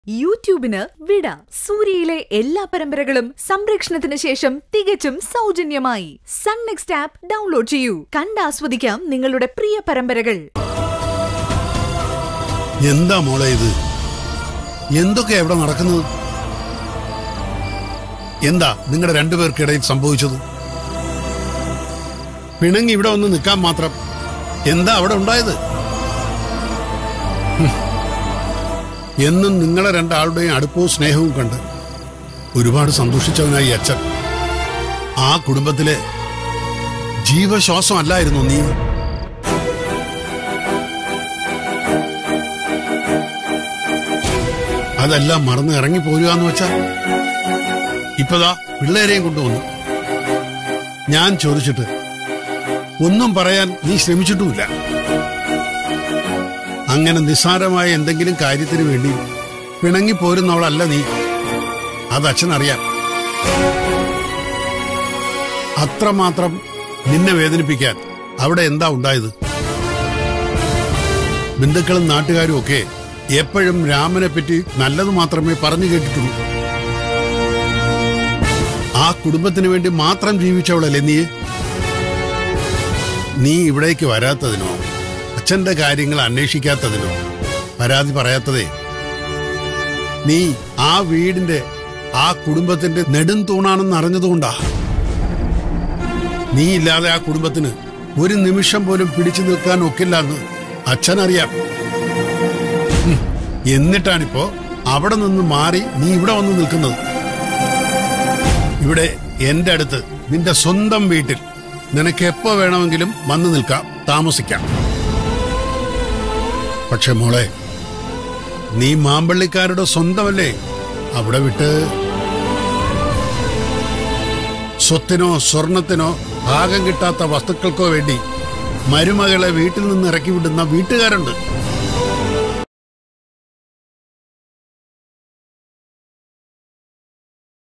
യൂട്യൂബിന് വിട സൂര്യയിലെ എല്ലാ പരമ്പരകളും സംരക്ഷണത്തിന് ശേഷം തികച്ചും സൗജന്യമായി സൺ നെക്സ്റ്റ് ആപ്പ് ഡൗൺലോഡ് ചെയ്യൂ കണ്ടാസ്വദിക്കാം നിങ്ങളുടെ പ്രിയ പരമ്പരകൾ എന്താ മോളെ ഇത് എന്തൊക്കെ എവിടെ നടക്കുന്നത് എന്താ നിങ്ങളുടെ രണ്ടുപേർക്കിടയിൽ സംഭവിച്ചത് പിണങ്ങി ഇവിടെ ഒന്ന് നിൽക്കാൻ മാത്രം എന്താ അവിടെ ഉണ്ടായത് ഹും. എന്നും നിങ്ങളെ രണ്ടാളുടെയും അടുപ്പവും സ്നേഹവും കണ്ട് ഒരുപാട് സന്തോഷിച്ചവനായി ഈ അച്ഛൻ ആ കുടുംബത്തിലെ ജീവശ്വാസം അല്ലായിരുന്നു നീ അതെല്ലാം മറന്ന് ഇറങ്ങി പോരുകയെന്ന് വെച്ചാ ഇപ്പതാ പിള്ളേരെയും കൊണ്ടുവന്നു ഞാൻ ചോദിച്ചിട്ട് ഒന്നും പറയാൻ നീ ശ്രമിച്ചിട്ടുമില്ല അങ്ങനെ നിസ്സാരമായ എന്തെങ്കിലും കാര്യത്തിന് വേണ്ടി പിണങ്ങി പോരുന്നവളല്ല നീ അത് അച്ഛനറിയാം അത്രമാത്രം നിന്നെ വേദനിപ്പിക്കാൻ അവിടെ എന്താ ഉണ്ടായത് ബന്ധുക്കളും നാട്ടുകാരും ഒക്കെ എപ്പോഴും രാമനെ പറ്റി നല്ലത് മാത്രമേ പറഞ്ഞു കേട്ടിട്ടുള്ളൂ ആ കുടുംബത്തിന് വേണ്ടി മാത്രം ജീവിച്ചവളല്ലേ നീ നീ ഇവിടേക്ക് വരാത്തതിനോ അച്ഛന്റെ കാര്യങ്ങൾ അന്വേഷിക്കാത്തതിനോ പരാതി പറയാത്തതേ നീ ആ വീടിന്റെ ആ കുടുംബത്തിന്റെ നെടും തൂണാണെന്ന് അറിഞ്ഞതുകൊണ്ടാ നീ ഇല്ലാതെ ആ കുടുംബത്തിന് ഒരു നിമിഷം പോലും പിടിച്ചു നിൽക്കാൻ ഒക്കില്ലെന്ന് അച്ഛനറിയാം ഉം. എന്നിട്ടാണിപ്പോ അവിടെ നിന്ന് മാറി നീ ഇവിടെ വന്ന് നിൽക്കുന്നത് ഇവിടെ എന്റെ അടുത്ത് നിന്റെ സ്വന്തം വീട്ടിൽ നിനക്ക് എപ്പോ വേണമെങ്കിലും വന്നു നിൽക്കാം താമസിക്കാം പക്ഷെ മോളെ നീ മാമ്പള്ളിക്കാരുടെ സ്വന്തമല്ലേ അവിടെ വിട്ട് സ്വത്തിനോ സ്വർണത്തിനോ ഭാഗം കിട്ടാത്ത വസ്തുക്കൾക്കോ വേണ്ടി മരുമകളെ വീട്ടിൽ നിന്ന് ഇറക്കി വിടുന്ന വീട്ടുകാരുണ്ട്